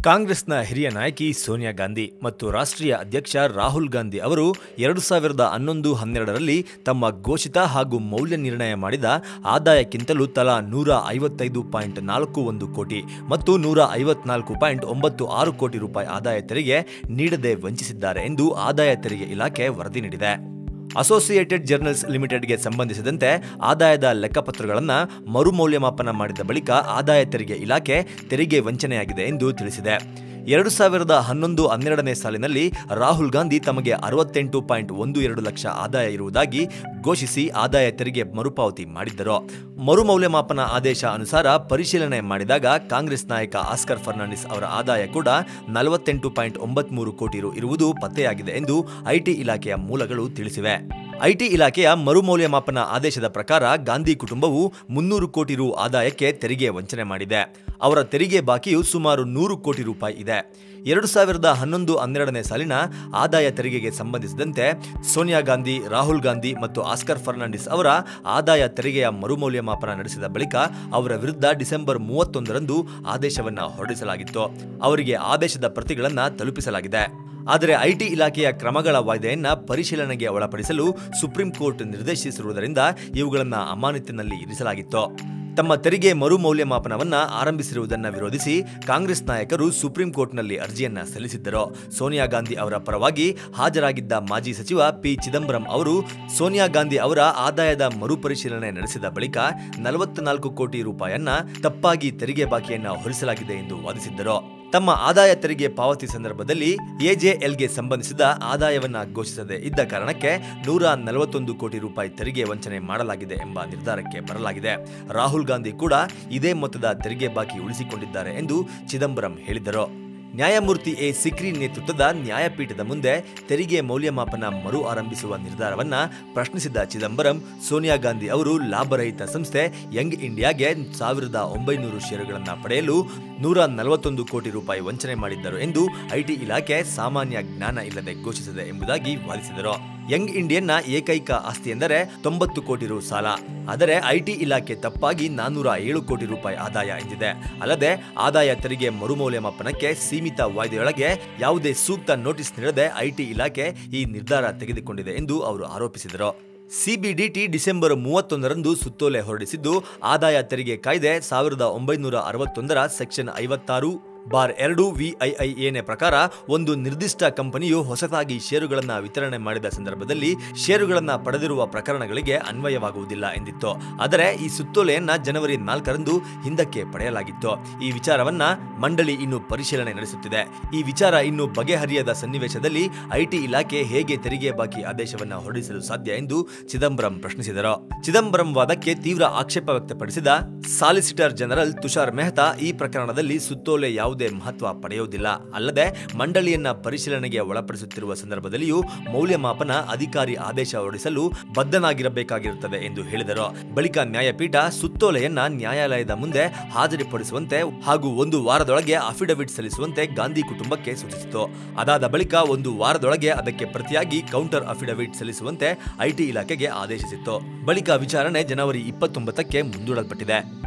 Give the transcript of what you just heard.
ಕಾಂಗ್ರೆಸ್ನ ಹಿರಿಯ ನಾಯಕಿ ಸೋನಿಯಾ ಗಾಂಧಿ ಮತ್ತು ರಾಷ್ಟ್ರೀಯ ಅಧ್ಯಕ್ಷ ರಾಹುಲ್ ಗಾಂಧಿ ಅವರು ಎರಡು ಸಾವಿರದ ಹನ್ನೊಂದು ಹನ್ನೆರಡರಲ್ಲಿ ತಮ್ಮ ಘೋಷಿತ ಹಾಗೂ ಮೌಲ್ಯ ನಿರ್ಣಯ ಮಾಡಿದ ಆದಾಯಕ್ಕಿಂತಲೂ ತಲಾ ನೂರ ಐವತ್ತೈದು ಪಾಯಿಂಟ್ ನಾಲ್ಕು ಒಂದು ಕೋಟಿ ಮತ್ತು ನೂರ ಐವತ್ನಾಲ್ಕು ಪಾಯಿಂಟ್ ಒಂಬತ್ತು ಆರು ಕೋಟಿ ರೂಪಾಯಿ ಆದಾಯ ತೆರಿಗೆ ನೀಡದೆ ವಂಚಿಸಿದ್ದಾರೆ ಎಂದು ಆದಾಯ ತೆರಿಗೆ ಇಲಾಖೆ ವರದಿ ನೀಡಿದೆ ಅಸೋಸಿಯೇಟೆಡ್ ಜರ್ನಲ್ಸ್ ಲಿಮಿಟೆಡ್ಗೆ ಸಂಬಂಧಿಸಿದಂತೆ ಆದಾಯದ ಲೆಕ್ಕಪತ್ರಗಳನ್ನು ಮರುಮೌಲ್ಯಮಾಪನ ಮಾಡಿದ ಬಳಿಕ ಆದಾಯ ತೆರಿಗೆ ಇಲಾಖೆ ತೆರಿಗೆ ವಂಚನೆಯಾಗಿದೆ ಎಂದು ತಿಳಿಸಿದೆ ಎರಡು ಸಾವಿರದ ಹನ್ನೊಂದು ಹನ್ನೆರಡನೇ ಸಾಲಿನಲ್ಲಿ ರಾಹುಲ್ ಗಾಂಧಿ ತಮಗೆ ಅರವತ್ತೆಂಟು ಪಾಯಿಂಟ್ ಒಂದು ಎರಡು ಲಕ್ಷ ಆದಾಯ ಇರುವುದಾಗಿ ಘೋಷಿಸಿ ಆದಾಯ ತೆರಿಗೆ ಮರುಪಾವತಿ ಮಾಡಿದ್ದರು ಮರುಮೌಲ್ಯಮಾಪನ ಆದೇಶ ಅನುಸಾರ ಪರಿಶೀಲನೆ ಮಾಡಿದಾಗ ಕಾಂಗ್ರೆಸ್ ನಾಯಕ ಆಸ್ಕರ್ ಫರ್ನಾಂಡಿಸ್ ಅವರ ಆದಾಯ ಕೂಡ ನಲವತ್ತೆಂಟು ಪಾಯಿಂಟ್ ಒಂಬತ್ಮೂರು ಕೋಟಿ ರು ಇರುವುದು ಪತ್ತೆಯಾಗಿದೆ ಎಂದು ಐಟಿ ಇಲಾಖೆಯ ಮೂಲಗಳು ತಿಳಿಸಿವೆ ಐಟಿ ಇಲಾಖೆಯ ಮರುಮೌಲ್ಯಮಾಪನ ಆದೇಶದ ಪ್ರಕಾರ ಗಾಂಧಿ ಕುಟುಂಬವು ಮುನ್ನೂರು ಕೋಟಿ ರು ಆದಾಯಕ್ಕೆ ತೆರಿಗೆ ವಂಚನೆ ಮಾಡಿದೆ ಅವರ ತೆರಿಗೆ ಬಾಕಿಯು ಸುಮಾರು ನೂರು ಕೋಟಿ ರೂಪಾಯಿ ಇದೆ ಎರಡು ಸಾವಿರದ ಹನ್ನೊಂದು ಹನ್ನೆರಡನೇ ಸಾಲಿನ ಆದಾಯ ತೆರಿಗೆಗೆ ಸಂಬಂಧಿಸಿದಂತೆ ಸೋನಿಯಾ ಗಾಂಧಿ ರಾಹುಲ್ ಗಾಂಧಿ ಮತ್ತು ಆಸ್ಕರ್ ಫರ್ನಾಂಡಿಸ್ ಅವರ ಆದಾಯ ತೆರಿಗೆಯ ಮರುಮೌಲ್ಯಮಾಪನ ನಡೆಸಿದ ಬಳಿಕ ಅವರ ವಿರುದ್ಧ ಡಿಸೆಂಬರ್ ಮೂವತ್ತೊಂದರಂದು ಆದೇಶವನ್ನು ಹೊರಡಿಸಲಾಗಿತ್ತು ಅವರಿಗೆ ಆದೇಶದ ಪ್ರತಿಗಳನ್ನು ತಲುಪಿಸಲಾಗಿದೆ ಆದರೆ ಐಟಿ ಇಲಾಖೆಯ ಕ್ರಮಗಳ ವಾಯ್ದೆಯನ್ನ ಪರಿಶೀಲನೆಗೆ ಒಳಪಡಿಸಲು ಸುಪ್ರೀಂ ಕೋರ್ಟ್ ನಿರ್ದೇಶಿಸಿರುವುದರಿಂದ ಇವುಗಳನ್ನು ಅಮಾನತಿನಲ್ಲಿ ಇರಿಸಲಾಗಿತ್ತು ತಮ್ಮ ತೆರಿಗೆ ಮರು ಮೌಲ್ಯಮಾಪನವನ್ನ ಆರಂಭಿಸಿರುವುದನ್ನು ವಿರೋಧಿಸಿ ಕಾಂಗ್ರೆಸ್ ನಾಯಕರು ಸುಪ್ರೀಂ ಕೋರ್ಟ್ನಲ್ಲಿ ಅರ್ಜಿಯನ್ನ ಸಲ್ಲಿಸಿದ್ದರು ಸೋನಿಯಾ ಗಾಂಧಿ ಅವರ ಪರವಾಗಿ ಹಾಜರಾಗಿದ್ದ ಮಾಜಿ ಸಚಿವ ಪಿ ಚಿದಂಬರಂ ಅವರು ಸೋನಿಯಾ ಗಾಂಧಿ ಅವರ ಆದಾಯದ ಮರುಪರಿಶೀಲನೆ ನಡೆಸಿದ ಬಳಿಕ ನಲವತ್ನಾಲ್ಕು ಕೋಟಿ ರೂಪಾಯನ್ನ ತಪ್ಪಾಗಿ ತೆರಿಗೆ ಬಾಕಿಯನ್ನ ಹೊರಿಸಲಾಗಿದೆ ಎಂದು ವಾದಿಸಿದ್ದರು ತಮ್ಮ ಆದಾಯ ತೆರಿಗೆ ಪಾವತಿ ಸಂದರ್ಭದಲ್ಲಿ ಎಜೆಎಲ್ಗೆ ಸಂಬಂಧಿಸಿದ ಆದಾಯವನ್ನ ಘೋಷಿಸದೆ ಇದ್ದ ಕಾರಣಕ್ಕೆ ನೂರ ನಲವತ್ತೊಂದು ಕೋಟಿ ರೂಪಾಯಿ ತೆರಿಗೆ ವಂಚನೆ ಮಾಡಲಾಗಿದೆ ಎಂಬ ನಿರ್ಧಾರಕ್ಕೆ ಬರಲಾಗಿದೆ ರಾಹುಲ್ ಗಾಂಧಿ ಕೂಡ ಇದೇ ಮೊತ್ತದ ತೆರಿಗೆ ಬಾಕಿ ಉಳಿಸಿಕೊಂಡಿದ್ದಾರೆ ಎಂದು ಚಿದಂಬರಂ ಹೇಳಿದರು ನ್ಯಾಯಮೂರ್ತಿ ಎ ಸಿಕ್ರಿ ನೇತೃತ್ವದ ನ್ಯಾಯಪೀಠದ ಮುಂದೆ ತೆರಿಗೆ ಮೌಲ್ಯಮಾಪನ ಮರು ಆರಂಭಿಸುವ ನಿರ್ಧಾರವನ್ನ ಪ್ರಶ್ನಿಸಿದ ಚಿದಂಬರಂ ಸೋನಿಯಾ ಗಾಂಧಿ ಅವರು ಲಾಭರಹಿತ ಸಂಸ್ಥೆ ಯಂಗ್ ಇಂಡಿಯಾಗೆ ಸಾವಿರದ ಒಂಬೈನೂರು ಷೇರುಗಳನ್ನು ಪಡೆಯಲು ನೂರ ನಲವತ್ತೊಂದು ಕೋಟಿ ರೂಪಾಯಿ ವಂಚನೆ ಮಾಡಿದ್ದರು ಎಂದು ಐಟಿ ಇಲಾಖೆ ಸಾಮಾನ್ಯ ಜ್ಞಾನ ಇಲ್ಲದೆ ಘೋಷಿಸಿದೆ ಎಂಬುದಾಗಿ ವಾದಿಸಿದರು ಯಂಗ್ ಇಂಡಿಯನ್ನ ಏಕೈಕ ಆಸ್ತಿ ಎಂದರೆ ತೊಂಬತ್ತು ಕೋಟಿ ರು ಸಾಲ ಆದರೆ ಐಟಿ ಇಲಾಖೆ ತಪ್ಪಾಗಿ ನಾನ್ನೂರ ಏಳು ಕೋಟಿ ರೂಪಾಯಿ ಆದಾಯ ಎಂದಿದೆ ಅಲ್ಲದೆ ಆದಾಯ ತೆರಿಗೆ ಮರುಮೌಲ್ಯಮಾಪನಕ್ಕೆ ಸೀಮಿತ ವಾಯ್ದೆಯೊಳಗೆ ಯಾವುದೇ ಸೂಕ್ತ ನೋಟಿಸ್ ನೀಡದೆ ಐಟಿ ಇಲಾಖೆ ಈ ನಿರ್ಧಾರ ತೆಗೆದುಕೊಂಡಿದೆ ಎಂದು ಅವರು ಆರೋಪಿಸಿದರು ಸಿಬಿಡಿಟಿ ಡಿಸೆಂಬರ್ ಮೂವತ್ತೊಂದರಂದು ಸುತ್ತೋಲೆ ಹೊರಡಿಸಿದ್ದು ಆದಾಯ ತೆರಿಗೆ ಕಾಯ್ದೆ ಸಾವಿರದ ಒಂಬೈನೂರ ಅರವತ್ತೊಂದರ ಸೆಕ್ಷನ್ ಐವತ್ತಾರು ಬಾರ್ ಎರಡು ವಿಐಐಎನೆ ಪ್ರಕಾರ ಒಂದು ನಿರ್ದಿಷ್ಟ ಕಂಪನಿಯು ಹೊಸದಾಗಿ ಷೇರುಗಳನ್ನು ವಿತರಣೆ ಮಾಡಿದ ಸಂದರ್ಭದಲ್ಲಿ ಷೇರುಗಳನ್ನು ಪಡೆದಿರುವ ಪ್ರಕರಣಗಳಿಗೆ ಅನ್ವಯವಾಗುವುದಿಲ್ಲ ಎಂದಿತ್ತು ಆದರೆ ಈ ಸುತ್ತೋಲೆಯನ್ನ ಜನವರಿ ನಾಲ್ಕರಂದು ಹಿಂದಕ್ಕೆ ಪಡೆಯಲಾಗಿತ್ತು ಈ ವಿಚಾರವನ್ನ ಮಂಡಳಿ ಇನ್ನು ಪರಿಶೀಲನೆ ನಡೆಸುತ್ತಿದೆ ಈ ವಿಚಾರ ಇನ್ನು ಬಗೆಹರಿಯದ ಸನ್ನಿವೇಶದಲ್ಲಿ ಐಟಿ ಇಲಾಖೆ ಹೇಗೆ ತೆರಿಗೆ ಬಾಕಿ ಆದೇಶವನ್ನ ಹೊರಡಿಸಲು ಸಾಧ್ಯ ಎಂದು ಚಿದಂಬರಂ ಪ್ರಶ್ನಿಸಿದರು ಚಿದಂಬರಂ ವಾದಕ್ಕೆ ತೀವ್ರ ಆಕ್ಷೇಪ ವ್ಯಕ್ತಪಡಿಸಿದ ಸಾಲಿಸಿಟರ್ ಜನರಲ್ ತುಷಾರ್ ಮೆಹ್ತಾ ಈ ಪ್ರಕರಣದಲ್ಲಿ ಸುತ್ತೋಲೆ ಯಾವುದೇ ಮಹತ್ವ ಪಡೆಯುವುದಿಲ್ಲ ಅಲ್ಲದೆ ಮಂಡಳಿಯನ್ನ ಪರಿಶೀಲನೆಗೆ ಒಳಪಡಿಸುತ್ತಿರುವ ಸಂದರ್ಭದಲ್ಲಿಯೂ ಮೌಲ್ಯಮಾಪನ ಅಧಿಕಾರಿ ಆದೇಶ ಹೊರಡಿಸಲು ಬದ್ಧನಾಗಿರಬೇಕಾಗಿರುತ್ತದೆ ಎಂದು ಹೇಳಿದರು ಬಳಿಕ ನ್ಯಾಯಪೀಠ ಸುತ್ತೋಲೆಯನ್ನ ನ್ಯಾಯಾಲಯದ ಮುಂದೆ ಹಾಜರುಪಡಿಸುವಂತೆ ಹಾಗೂ ಒಂದು ವಾರದೊಳಗೆ ಅಫಿಡವಿಟ್ ಸಲ್ಲಿಸುವಂತೆ ಗಾಂಧಿ ಕುಟುಂಬಕ್ಕೆ ಸೂಚಿಸಿತು ಅದಾದ ಬಳಿಕ ಒಂದು ವಾರದೊಳಗೆ ಅದಕ್ಕೆ ಪ್ರತಿಯಾಗಿ ಕೌಂಟರ್ ಅಫಿಡವಿಟ್ ಸಲ್ಲಿಸುವಂತೆ ಐಟಿ ಇಲಾಖೆಗೆ ಆದೇಶಿಸಿತ್ತು ಬಳಿಕ ವಿಚಾರಣೆ ಜನವರಿ ಇಪ್ಪತ್ತೊಂಬತ್ತಕ್ಕೆ ಮುಂದೂಡಲ್ಪಟ್ಟಿದೆ